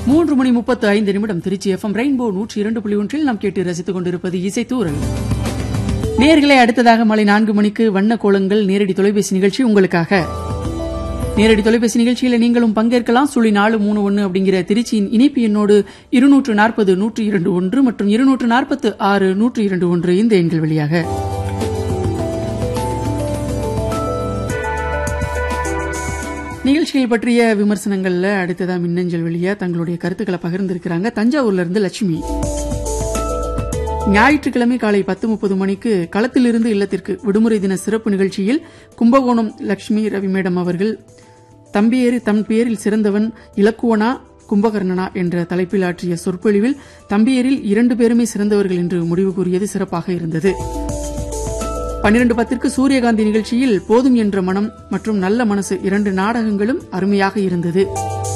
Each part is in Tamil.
மூன்று மணி முப்பத்து ஐந்து நிமிடம் திருச்சி எஃப்எம் ரெயின்போ நூற்றி இரண்டு புள்ளி ஒன்றில் நாம் கேட்டு ரசித்துக் கொண்டிருப்பது இசை தூரல் நேர்களை அடுத்ததாக மாலை நான்கு மணிக்கு வண்ண கோலங்கள் நேரடி தொலைபேசி நிகழ்ச்சி உங்களுக்காக நேரடி தொலைபேசி நிகழ்ச்சியில் நீங்களும் பங்கேற்கலாம் சுழி நாலு மூணு ஒன்று அப்படிங்கிற திருச்சியின் இணைப்பு எண்ணோடு இருநூற்று நாற்பது நூற்றி இரண்டு ஒன்று மற்றும் இருநூற்று நாற்பத்து ஆறு நூற்றி இரண்டு ஒன்று இந்த எண்கள் வழியாக நிகழ்ச்சிகள் பற்றிய விமர்சனங்கள்ல அடுத்ததா மின்னஞ்சல் வழியா தங்களுடைய கருத்துக்களை பகிர்ந்திருக்கிறாங்க தஞ்சாவூர்ல இருந்து லட்சுமி ஞாயிற்றுக்கிழமை காலை பத்து முப்பது மணிக்கு களத்திலிருந்து இல்லத்திற்கு விடுமுறை தின சிறப்பு நிகழ்ச்சியில் கும்பகோணம் லட்சுமி ரவி மேடம் அவர்கள் தம்பியேறு தம் பேரில் சிறந்தவன் இலக்குவனா கும்பகர்ணனா என்ற தலைப்பில் ஆற்றிய சொற்பொழிவில் தம்பியரில் இரண்டு பேருமே சிறந்தவர்கள் என்று முடிவு கூறியது சிறப்பாக இருந்தது பன்னிரண்டு பத்திற்கு சூரியகாந்தி நிகழ்ச்சியில் போதும் என்ற மனம் மற்றும் நல்ல மனசு இரண்டு நாடகங்களும் அருமையாக இருந்தது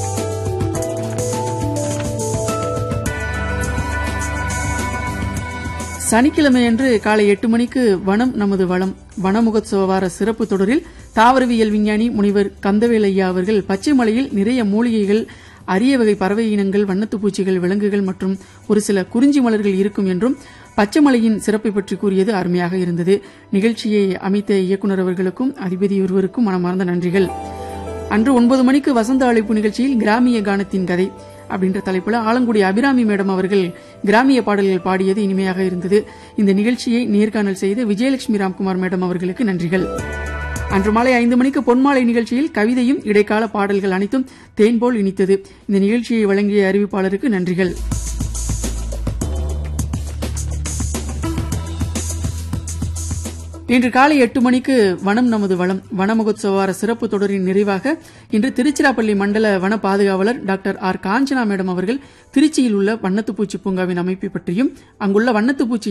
சனிக்கிழமையன்று காலை எட்டு மணிக்கு வனம் நமது வளம் வனமுகோத்சவ வார சிறப்பு தொடரில் தாவரவியல் விஞ்ஞானி முனிவர் கந்தவேல் ஐயா அவர்கள் பச்சை மலையில் நிறைய மூலிகைகள் அரிய வகை பறவை இனங்கள் வண்ணத்துப் பூச்சிகள் விலங்குகள் மற்றும் ஒரு சில குறிஞ்சி மலர்கள் இருக்கும் என்றும் பச்சைமலையின் சிறப்பை பற்றி கூறியது அருமையாக இருந்தது நிகழ்ச்சியை அமைத்த இயக்குநர் அவர்களுக்கும் அதிபதி ஒருவருக்கும் மனமார்ந்த நன்றிகள் அன்று ஒன்பது மணிக்கு வசந்த அழைப்பு நிகழ்ச்சியில் கிராமிய கானத்தின் கதை அப்படின்ற தலைப்புல ஆலங்குடி அபிராமி மேடம் அவர்கள் கிராமிய பாடல்கள் பாடியது இனிமையாக இருந்தது இந்த நிகழ்ச்சியை நேர்காணல் செய்த விஜயலட்சுமி ராம்குமார் மேடம் அவர்களுக்கு நன்றிகள் அன்று மாலை ஐந்து மணிக்கு பொன்மாலை நிகழ்ச்சியில் கவிதையும் இடைக்கால பாடல்கள் அனைத்தும் தேன்போல் இனித்தது இந்த நிகழ்ச்சியை வழங்கிய அறிவிப்பாளருக்கு நன்றிகள் இன்று காலை எட்டு மணிக்கு வனம் நமது வளம் வன மகோத்சவ வார சிறப்பு தொடரின் நிறைவாக இன்று திருச்சிராப்பள்ளி மண்டல வன பாதுகாவலர் டாக்டர் ஆர் காஞ்சனா மேடம் அவர்கள் திருச்சியில் உள்ள வண்ணத்துப்பூச்சி பூங்காவின் அமைப்பை பற்றியும் அங்குள்ள வண்ணத்துப்பூச்சி